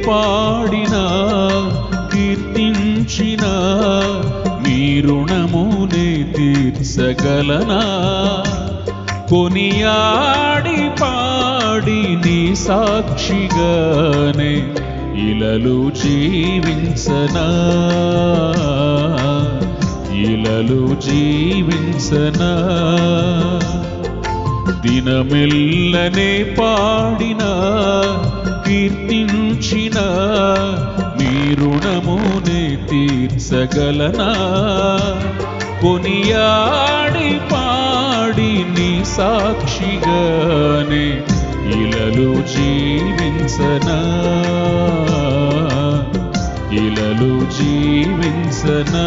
పాడిన కీర్తించిన మీ రుణమునే తీర్చగలనా కొనియాడి పాడి నీ సాక్షిగానే ఇలలు జీవించనా ఇలలు జీవించనా దినమెల్లనే పాడిన కీర్తించిన మీ రుణమునే తీర్చగలనా కొనియాడి పాడి నీ సాక్షిగానే ఇలలు జీవించనా ఇలలు జీవించనా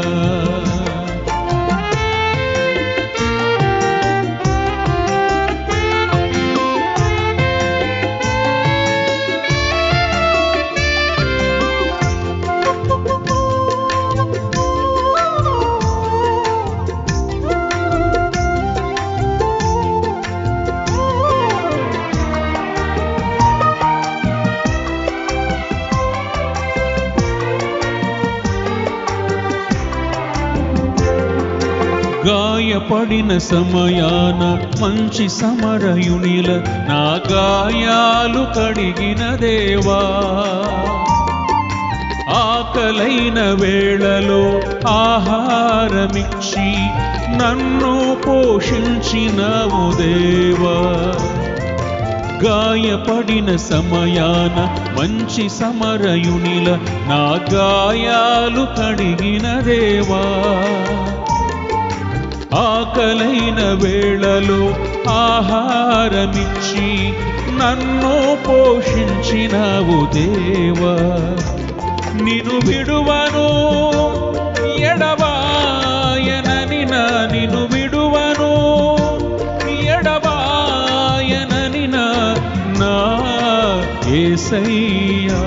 గాయపడిన సమయాన మంచి సమరయునిల నా గాయాలు కడిగిన దేవా ఆకలైన వేళలో ఆహారమిచ్చి నన్ను పోషించినవు దేవా గాయపడిన సమయాన మంచి సమరయునిల నా గాయాలు కడిగిన దేవా ఆకలైన వేళలో ఆహారమిచ్చి నన్ను పోషించినవు దేవా నిను విడువను ఎడబాయనని నా నిను విడువను ఎడబాయనని నా నా ఏసయ్యా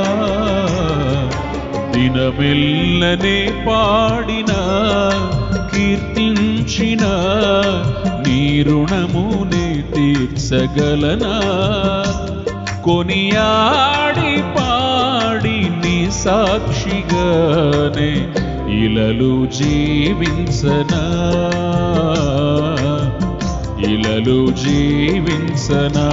దినమెల్లనే పాడిన కీర్తించిన నీ రుణమునే తీర్చగలనా కొనియాడి పాడి నీ సాక్షిగానే ఇలలు జీవించనా ఇలలు జీవించనా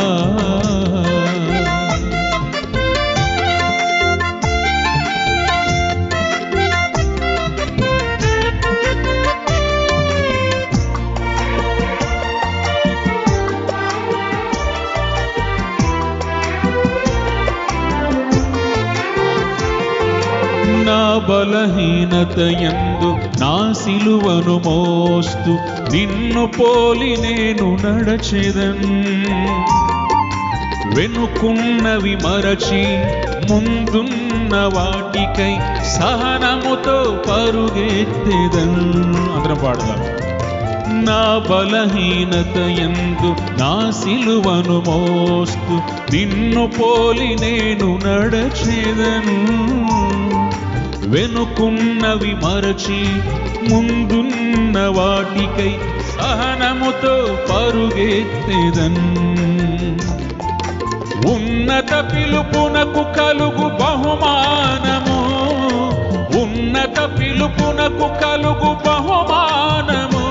నా బలహీనత ఎందు నా సిలువను మోస్తూ నిన్ను పోలి నేను నడచెదన్ వెనుకున్నవి మరచి ముందున్న వాటికై సహనముతో పరుగెత్తెదన్ అందరం పాడదాం నా బలహీనత ఎందు నా సిలువను మోస్తూ నిన్ను పోలి నేను నడచేదను వెనుకున్నవి మరచి ముందున్న వాటికై సహనముతో పరుగెత్తెదన్ ఉన్నత పిలుపునకు కలుగు బహుమానము ఉన్నత పిలుపునకు కలుగు బహుమానము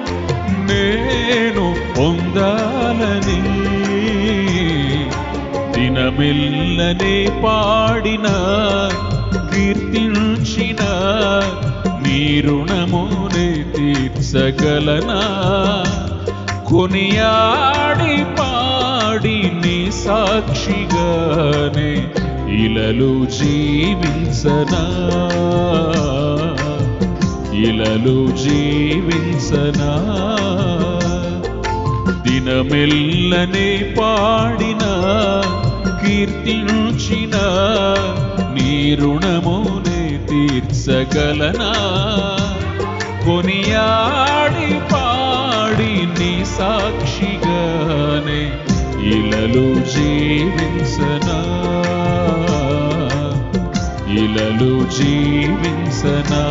నేను పొందాలని దినమెల్లనే పాడిన కీర్తించిన నీ రుణమునే తీర్చగలనా కొనియాడి పాడి నీ సాక్షిగానే ఇలలు జీవించనా ఇలలు జీవించనా దినమెల్లనే పాడిన కీర్తించిన నీ రుణమునే తీర్చగలనా కొనియాడి పాడి నీ సాక్షిగానే ఇలలు జీవించనా ఇలలు జీవించనా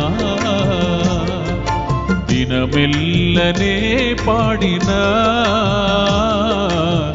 దినమెల్లనే పాడినా